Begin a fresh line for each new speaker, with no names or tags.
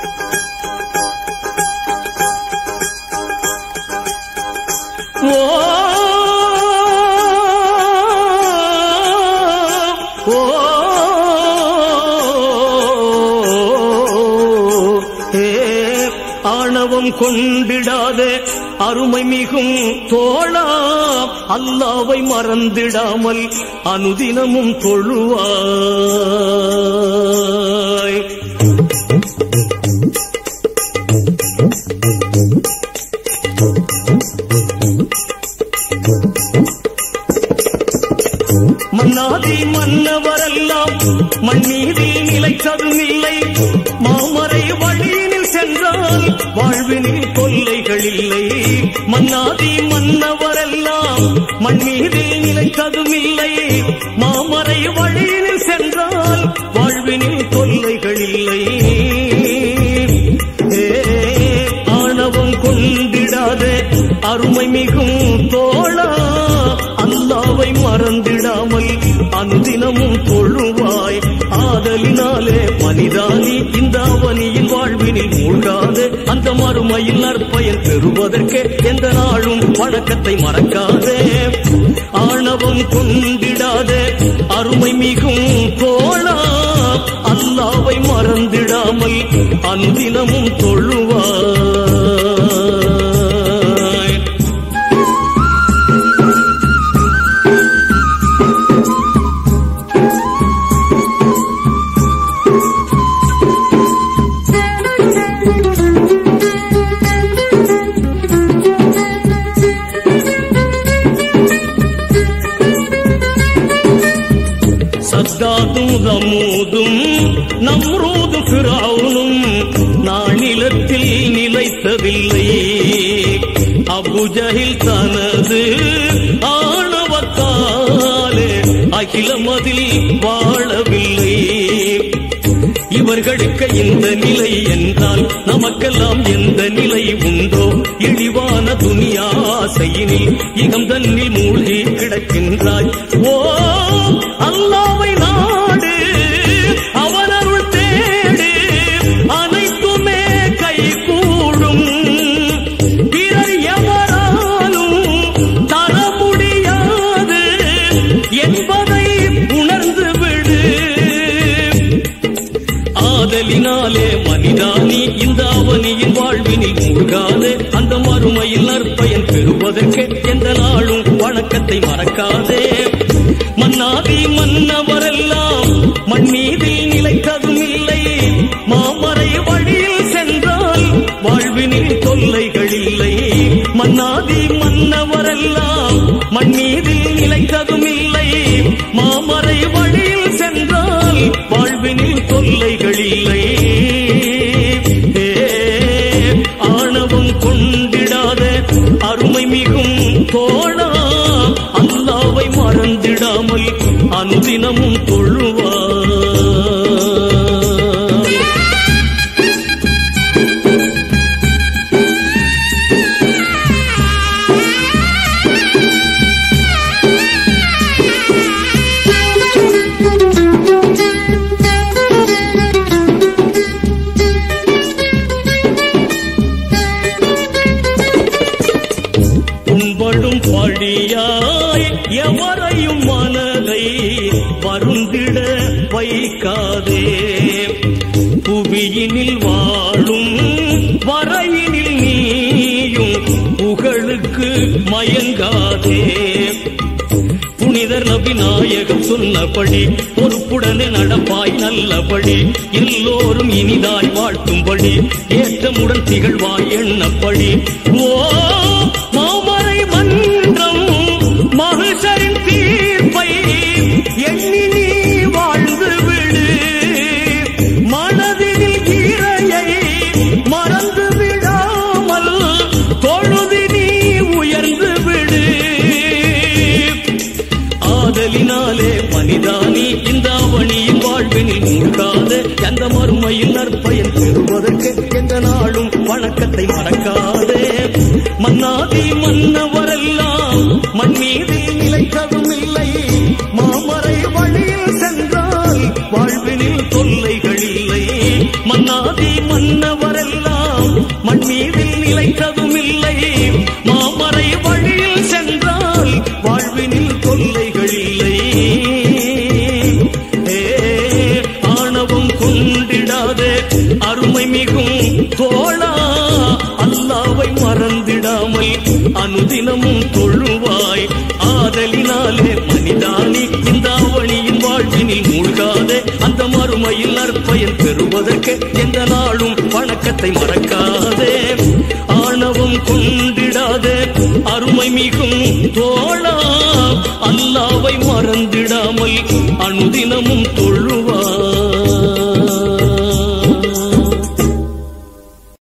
ஓ ஓ ஏ ஆணவம் கொண்டிடாதே அருமை மிகும் தோழா அல்லாவை மறந்திடாமல் அனுதினமும் தொழுவாய் மன்னாதி மன்னவரெல்லாம் மண்ணீதில் நிலைத்ததும் இல்லை மாமரை வழியினில் சென்றால் வாழ்வினில் கொல்லைகள் இல்லை மன்னாதி மன்னவரெல்லாம் மண்ணீதில் நிலைத்ததும் இல்லை மாமரை வழியினில் சென்றால் வாழ்வினில் கொல்லைகள் இல்லை ஏ, ஆணவம் கொண்டிடாதே அருமை மிகும் தோழா அல்லாவை மறந்திடாமல் அனுதினமும் தொழுவாய் ஆதலினாலே மனிதானி இந்த அவனியின் வாழ்வினில் மூழ்காது அந்த மறுமையில் நற்பயன் பெறுவதற்கு எந்த நாளும் வணக்கத்தை மறக்காதே ஆணவம் கொண்டிடாதே அருமை மிகும் தோழா அல்லாவை மறந்திடாமல் அனுதினமும் தொழுவாய் சத்தாதும் தமூதும் நம்ரூதும் பிராவுனும் நானிலத்தில் நிலைத்ததில்லை அபுஜகில் தனது ஆணவத்தாலே அகிலமதில் வாழவில்லை இவர்களுக்கு இந்த நிலை என்றால் நமக்கெல்லாம் எந்த நிலை உண்டோ இழிவான துணியாசையினில் இகம் தன்னில் மூழ்கி கிடக்கின்றாய் ஓ அல்லாவை நாடு அவனருள் தேடு அனைத்துமே கை கூடும் பிறர் எவராலும் தர முடியாது என்பதை உணர்ந்து விடு ஆதலினாலே மனிதானி இந்த அவனியின் வாழ்வினில் மூழ்காதே அந்த மறுமையில் நற்பயன் பெறுவதற்கு எந்த நாளும் வணக்கத்தை மறக்காதே மன்னாதி மன்னவரெல்லாம் மண்ணீதில் நிலைத்ததும் இல்லை மாமரை வழியில் சென்றால் வாழ்வினில் தொல்லைகள் இல்லை மன்னாதி மன்னவரெல்லாம் மண்ணீதில் நிலைத்ததும் இல்லை மாமரை வழியில் சென்றால் வாழ்வினில் தொல்லைகள் இல்லை ஏ, ஆணவம் கொண்டிடாத அருமை மிகும் தோழா அல்லாவை மறந்திடாமல் அனுதினமும் தொழுவார் துன்படும் படியாய் எவரையும் மனதை வருந்திட வைக்காதே புவியினில் வாழும் வரையினில் நீயும் புகழுக்கு மயங்காதே புனிதர் நபி நாயகம் சொன்னபடி பொறுப்புடனே நடப்பாய் நல்லபடி எல்லோரும் இனிதாய் வாழ்த்தும்படி ஏற்றமுடன் திகழ்வாய் எண்ணப்படி ஓ மாமரை மன்றம் மகிழ்ச்சரின் தீர்ப்பை எண்ணி நீ வாழ்ந்து விடு மனதில் இறையை மறந்து விடாமல் தொழுதி நீ உயர்ந்து விடு ஆதலினாலே மனிதானி இந்த அவனியின் வாழ்வினில் மூழ்காத எந்த மறுமையில் நற்பயன் பெறுவதற்கு எந்த நாளும் வணக்கத்தை மறக்காதே மன்னாதி மன்னவரெல்லாம் மண் மீதில் நிலைத்ததும் இல்லை மாமரை வழியில் சென்றால் வாழ்வினில் தொல்லைகள் இல்லை மன்னாதி மன்னவர் அனுதினமும் தொழுவாய் ஆதலினாலே மனிதானி இந்த அவனியின் வாழ்வினில் மூழ்காதே அந்த மறுமையில் நற்பயன் பெறுவதற்கு எந்த நாளும் வணக்கத்தை மறக்காதே ஆணவம் கொண்டிடாதே அருமை மிகும் தோழா அல்லாவை மறந்திடாமல் அனுதினமும் தொழு